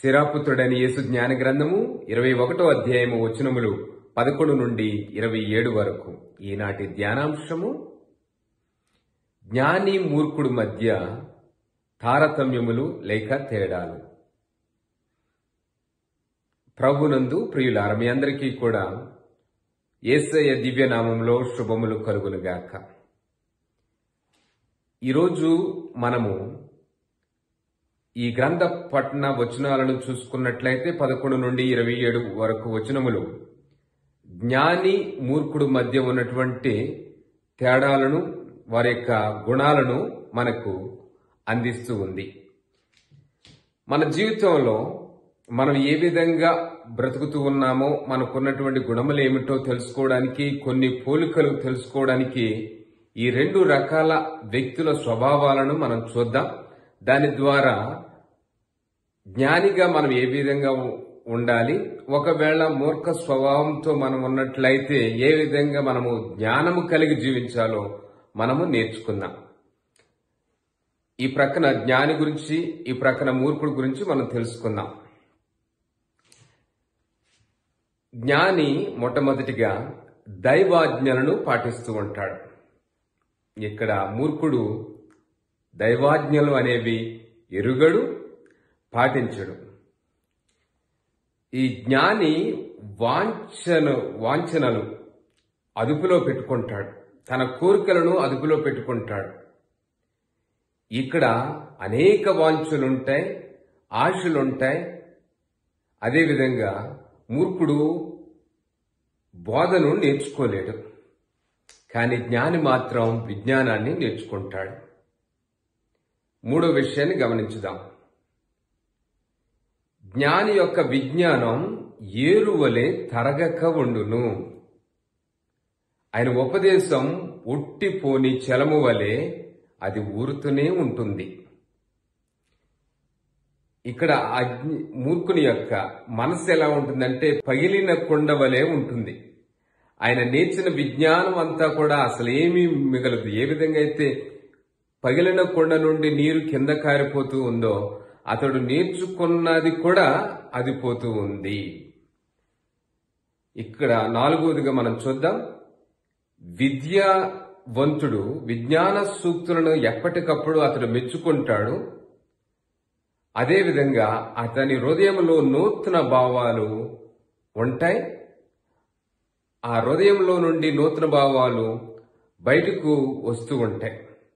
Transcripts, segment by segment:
స్థిరాపుత్రుడైన యేసు జ్ఞాన గ్రంథము ఇరవై ఒకటో అధ్యాయము వచనములు పదకొండు నుండి ఇరవై ఏడు వరకు ఈనాటి ధ్యానాంశము జ్ఞాని మూర్ఖుడు మధ్య తారతమ్యములు లేక తేడాలు ప్రభునందు ప్రియులార మీ అందరికీ కూడా ఏసయ్య దివ్యనామంలో శుభములు కలుగునుగాక ఈరోజు మనము ఈ గ్రంథ పట్టణ వచనాలను చూసుకున్నట్లయితే పదకొండు నుండి ఇరవై ఏడు వరకు వచనములు జ్ఞాని మూర్ఖుడు మధ్య ఉన్నటువంటి తేడాలను వారి యొక్క గుణాలను మనకు అందిస్తూ ఉంది మన జీవితంలో మనం ఏ విధంగా బ్రతుకుతూ ఉన్నామో మనకున్నటువంటి గుణములు ఏమిటో తెలుసుకోవడానికి కొన్ని పోలికలు తెలుసుకోవడానికి ఈ రెండు రకాల వ్యక్తుల స్వభావాలను మనం చూద్దాం దాని ద్వారా జ్ఞానిగా మనం ఏ విధంగా ఉండాలి ఒకవేళ మూర్ఖ స్వభావంతో మనం ఉన్నట్లయితే ఏ విధంగా మనము జ్ఞానము కలిగి జీవించాలో మనము నేర్చుకుందాం ఈ ప్రక్కన జ్ఞాని గురించి ఈ ప్రక్కన మూర్ఖుడు గురించి మనం తెలుసుకుందాం జ్ఞాని మొట్టమొదటిగా దైవాజ్ఞలను పాటిస్తూ ఉంటాడు ఇక్కడ మూర్ఖుడు దైవాజ్ఞలు అనేవి ఎరుగడు పాటించడు ఈ జ్ఞాని వాంఛను వాంఛనలు అదుపులో పెట్టుకుంటాడు తన కోరికలను అదుపులో పెట్టుకుంటాడు ఇక్కడ అనేక వాంఛలుంటాయి ఆశలుంటాయి అదేవిధంగా మూర్ఖుడు బోధను నేర్చుకోలేడు కానీ జ్ఞాని మాత్రం విజ్ఞానాన్ని నేర్చుకుంటాడు మూడో విషయాన్ని గమనించుదాం జ్ఞాని యొక్క విజ్ఞానం ఏరువలే తరగక ఉండును ఆయన ఉపదేశం ఉట్టిపోని చలము వలె అది ఊరుతూనే ఉంటుంది ఇక్కడ అజ్ఞ మూర్ఖుని యొక్క మనసు ఎలా ఉంటుందంటే పగిలిన కొండ వలె ఉంటుంది ఆయన నేర్చిన విజ్ఞానం అంతా కూడా అసలు ఏమీ మిగలదు ఏ విధంగా అయితే పగిలిన కొండ నుండి నీరు కింద కారిపోతూ ఉందో అతడు నేర్చుకున్నది కూడా అది పోతూ ఉంది ఇక్కడ నాలుగవదిగా మనం చూద్దాం విద్యావంతుడు విజ్ఞాన సూక్తులను ఎప్పటికప్పుడు అతడు మెచ్చుకుంటాడు అదేవిధంగా అతని హృదయంలో నూతన భావాలు ఉంటాయి ఆ హృదయంలో నుండి నూతన భావాలు బయటకు వస్తూ ఉంటాయి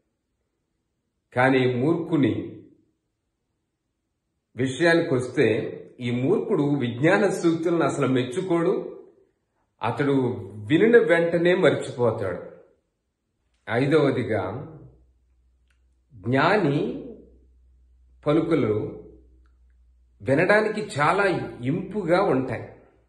కానీ మూర్ఖుని విషయానికి వస్తే ఈ మూర్ఖుడు విజ్ఞాన సూక్తులను అసలు మెచ్చుకోడు అతడు వినిన వెంటనే మర్చిపోతాడు ఐదవదిగా జ్ఞాని పలుకులు వినడానికి చాలా ఇంపుగా ఉంటాయి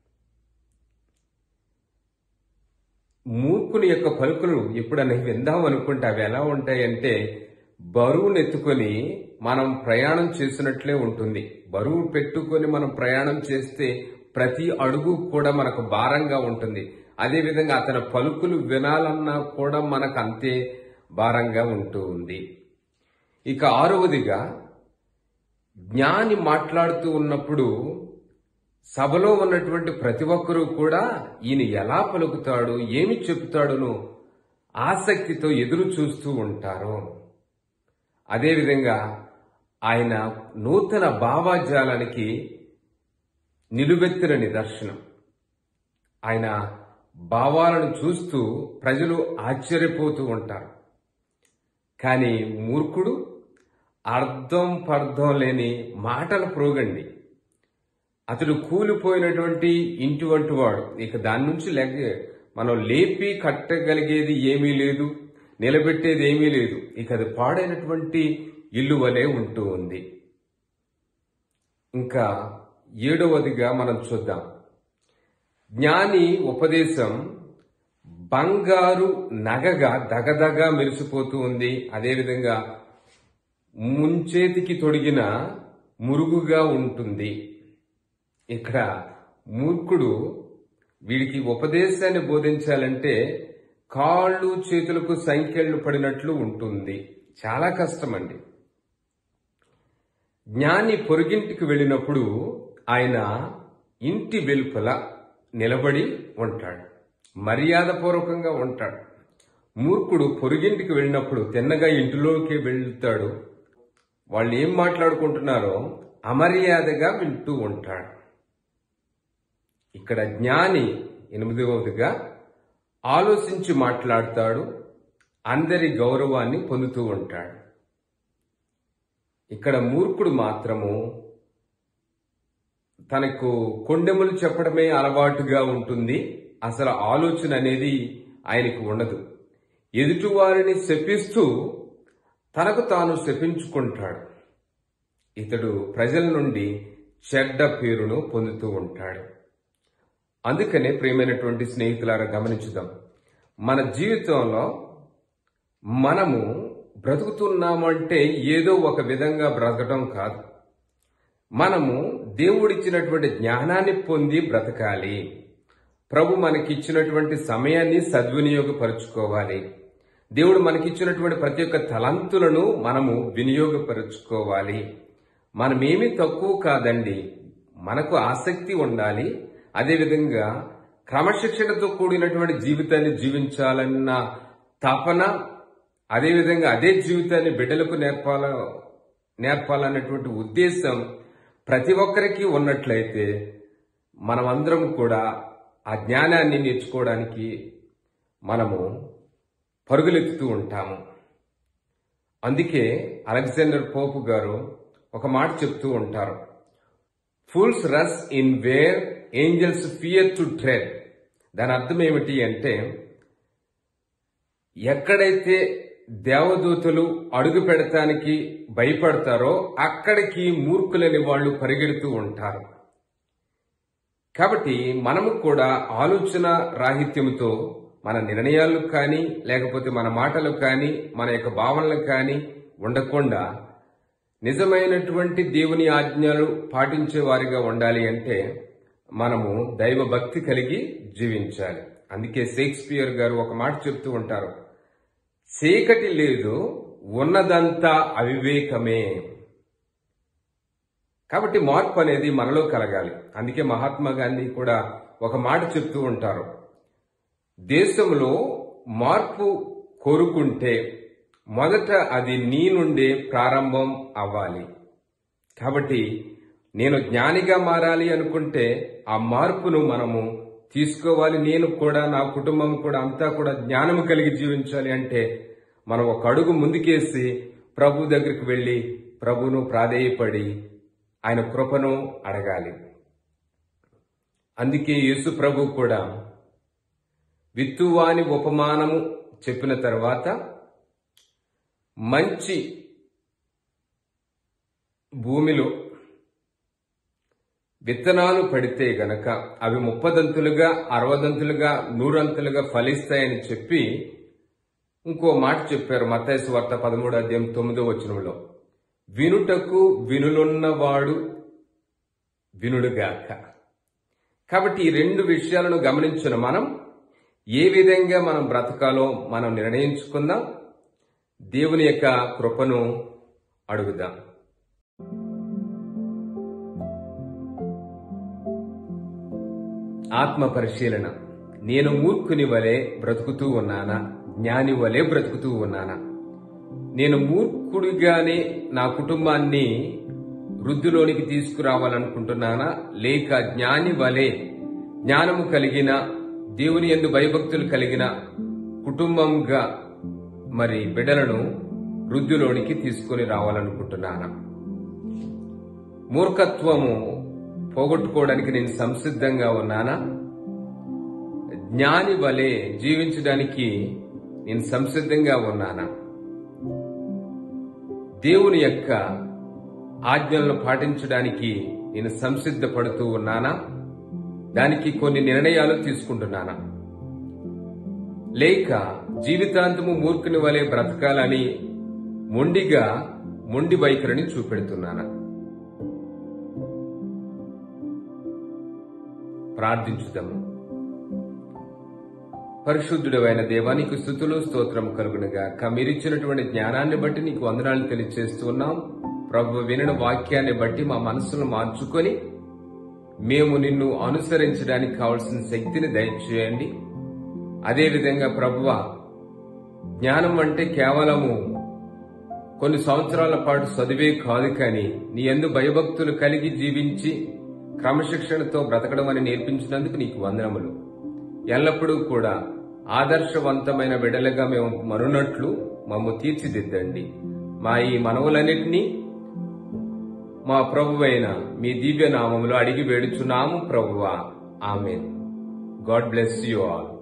మూర్ఖుని యొక్క పలుకులు ఎప్పుడన్నా విందాం అనుకుంటే అవి ఎలా ఉంటాయంటే బరువును ఎత్తుకొని మనం ప్రయాణం చేసినట్లే ఉంటుంది బరువు పెట్టుకొని మనం ప్రయాణం చేస్తే ప్రతి అడుగు కూడా మనకు భారంగా ఉంటుంది అదేవిధంగా అతని పలుకులు వినాలన్నా కూడా మనకు అంతే భారంగా ఉంటూ ఉంది ఇక ఆరవదిగా జ్ఞాని మాట్లాడుతూ ఉన్నప్పుడు సభలో ఉన్నటువంటి ప్రతి ఒక్కరూ కూడా ఈయన ఎలా పలుకుతాడు ఏమి చెబుతాడును ఆసక్తితో ఎదురు చూస్తూ ఉంటారు అదేవిధంగా ఆయన నూతన భావాజాలానికి నిలువెత్తిన నిదర్శనం ఆయన భావాలను చూస్తూ ప్రజలు ఆశ్చర్యపోతూ ఉంటారు కానీ మూర్ఖుడు అర్థం పర్థం లేని మాటల ప్రోగండి అతడు కూలిపోయినటువంటి ఇంటి వంటి వాడు ఇక దాని నుంచి లెగ్గ మనం లేపి కట్టగలిగేది ఏమీ లేదు నిలబెట్టేది ఏమీ లేదు ఇక అది పాడైనటువంటి ఇల్లు వలె ఉంటూ ఉంది ఇంకా ఏడవదిగా మనం చూద్దాం జ్ఞాని ఉపదేశం బంగారు నగగా దగదగా మెరిసిపోతూ ఉంది అదేవిధంగా ముంచేతికి తొడిగిన మురుగుగా ఉంటుంది ఇక్కడ మూర్ఖుడు వీడికి ఉపదేశాన్ని బోధించాలంటే కాళ్ళు చేతులకు సంఖ్యలు పడినట్లు ఉంటుంది చాలా కష్టమండి జ్ఞాని పొరుగింటికి వెళ్ళినప్పుడు ఆయన ఇంటి వెలుపల నిలబడి ఉంటాడు మర్యాదపూర్వకంగా ఉంటాడు మూర్ఖుడు పొరుగింటికి వెళ్ళినప్పుడు తిన్నగా ఇంటిలోకి వెళ్తాడు వాళ్ళు ఏం మాట్లాడుకుంటున్నారో అమర్యాదగా వింటూ ఉంటాడు ఇక్కడ జ్ఞాని ఎనిమిదవదిగా ఆలోచించి మాట్లాడతాడు అందరి గౌరవాన్ని పొందుతూ ఉంటాడు ఇక్కడ మూర్ఖుడు మాత్రము తనకు కొండెములు చెప్పడమే అలవాటుగా ఉంటుంది అసలు ఆలోచన అనేది ఆయనకు ఉండదు ఎదుటివారిని శపిస్తూ తనకు తాను శపించుకుంటాడు ఇతడు ప్రజల నుండి చెడ్డ పేరును పొందుతూ ఉంటాడు అందుకనే ప్రియమైనటువంటి స్నేహితులారా గమనించుదాం మన జీవితంలో మనము బ్రతుకుతున్నామంటే ఏదో ఒక విధంగా బ్రతకడం కాదు మనము దేవుడిచ్చినటువంటి జ్ఞానాన్ని పొంది బ్రతకాలి ప్రభు మనకిచ్చినటువంటి సమయాన్ని సద్వినియోగపరుచుకోవాలి దేవుడు మనకిచ్చినటువంటి ప్రతి ఒక్క తలంతులను మనము వినియోగపరుచుకోవాలి మనమేమీ తక్కువ కాదండి మనకు ఆసక్తి ఉండాలి అదేవిధంగా క్రమశిక్షణతో కూడినటువంటి జీవితాన్ని జీవించాలన్న తపన అదేవిధంగా అదే జీవితాన్ని బిడ్డలకు నేర్పాల నేర్పాలన్నటువంటి ఉద్దేశం ప్రతి ఒక్కరికి ఉన్నట్లయితే మనమందరం కూడా ఆ జ్ఞానాన్ని నేర్చుకోవడానికి మనము పరుగులెత్తుతూ ఉంటాము అందుకే అలెగ్జాండర్ పోపు గారు ఒక మాట చెప్తూ ఉంటారు fools rush in where angels fear to tread దాని అర్థం ఏమిటి అంటే ఎక్కడైతే దేవదూతలు అడుగు పెడతానికి భయపడతారో అక్కడికి మూర్ఖులని వాళ్ళు పరిగెడుతూ ఉంటారు కాబట్టి మనము కూడా ఆలోచన రాహిత్యంతో మన నిర్ణయాలు కానీ లేకపోతే మన మాటలు కానీ మన యొక్క భావనలు కానీ ఉండకుండా నిజమైనటువంటి దేవుని ఆజ్ఞలు పాటించే వారిగా ఉండాలి అంటే మనము దైవ భక్తి కలిగి జీవించాలి అందుకే షేక్స్పియర్ గారు ఒక మాట చెప్తూ ఉంటారు చీకటి లేదు ఉన్నదంతా అవివేకమే కాబట్టి మార్పు అనేది మనలో కలగాలి అందుకే మహాత్మా గాంధీ కూడా ఒక మాట చెప్తూ ఉంటారు దేశంలో మార్పు కోరుకుంటే మొదట అది నీ నుండే ప్రారంభం అవ్వాలి కాబట్టి నేను జ్ఞానిగా మారాలి అనుకుంటే ఆ మార్పును మనము తీసుకోవాలి నేను కూడా నా కుటుంబం కూడా అంతా కూడా జ్ఞానము కలిగి జీవించాలి అంటే మనం ఒక అడుగు ముందుకేసి ప్రభు దగ్గరికి వెళ్ళి ప్రభును ప్రాధేయపడి ఆయన కృపను అడగాలి అందుకే యేసు ప్రభు కూడా విత్తువాని ఉపమానము చెప్పిన తర్వాత మంచి భూమిలో విత్తనాలు పడితే గనక అవి ముప్పదంతులుగా అరవదంతులుగా నూరంతులుగా ఫలిస్తాయని చెప్పి ఇంకో మాట చెప్పారు మత్తైసు వార్త పదమూడు అధ్యాయం తొమ్మిదో వచనంలో వినుటకు వినులున్నవాడు వినుడుగాక కాబట్టి ఈ రెండు విషయాలను గమనించిన మనం ఏ విధంగా మనం బ్రతకాలో మనం నిర్ణయించుకుందాం దేవుని యొక్క కృపను అడుగుదాం ఆత్మ పరిశీలన నేను మూర్ఖుని వలె బ్రతుకుతూ ఉన్నానా జ్ఞాని వలె బ్రతుకుతూ ఉన్నానా నేను మూర్ఖుడిగానే నా కుటుంబాన్ని వృద్ధిలోనికి తీసుకురావాలనుకుంటున్నానా లేక జ్ఞాని వలె జ్ఞానము కలిగిన దేవుని ఎందు భయభక్తులు కలిగిన కుటుంబంగా మరి బిడ్డలను వృద్ధిలోనికి తీసుకొని రావాలనుకుంటున్నానా మూర్ఖత్వము పోగొట్టుకోవడానికి నేను సంసిద్ధంగా ఉన్నానా జ్ఞాని వలె జీవించడానికి నేను సంసిద్ధంగా ఉన్నానా దేవుని యొక్క ఆజ్ఞలను పాటించడానికి నేను సంసిద్ధపడుతూ ఉన్నానా దానికి కొన్ని నిర్ణయాలు తీసుకుంటున్నానా లేక జీవితాంతము మూర్ఖుని వలె బ్రతకాలని మొండిగా మొండి వైఖరిని చూపెడుతున్నానా ప్రార్థించుదాము పరిశుద్ధుడైన దేవానికి స్థుతులు స్తోత్రం కలుగునుగా మీరిచ్చినటువంటి జ్ఞానాన్ని బట్టి నీకు వందనాలు తెలియజేస్తున్నాం ప్రభు వినని వాక్యాన్ని బట్టి మా మనసును మార్చుకొని మేము నిన్ను అనుసరించడానికి కావలసిన శక్తిని దయచేయండి అదేవిధంగా ప్రభువ జ్ఞానం అంటే కేవలము కొన్ని సంవత్సరాల పాటు చదివే కాదు కానీ నీ ఎందు భయభక్తులు కలిగి జీవించి క్రమశిక్షణతో బ్రతకడం అని నేర్పించినందుకు నీకు వందనములు ఎల్లప్పుడూ కూడా ఆదర్శవంతమైన బిడలుగా మేము మరునట్లు మమ్ము తీర్చిదిద్దండి మా ఈ మనవులన్నిటినీ మా ప్రభువైన మీ దివ్య నామములో అడిగి వేడుచున్నాము ప్రభువా amen God bless you all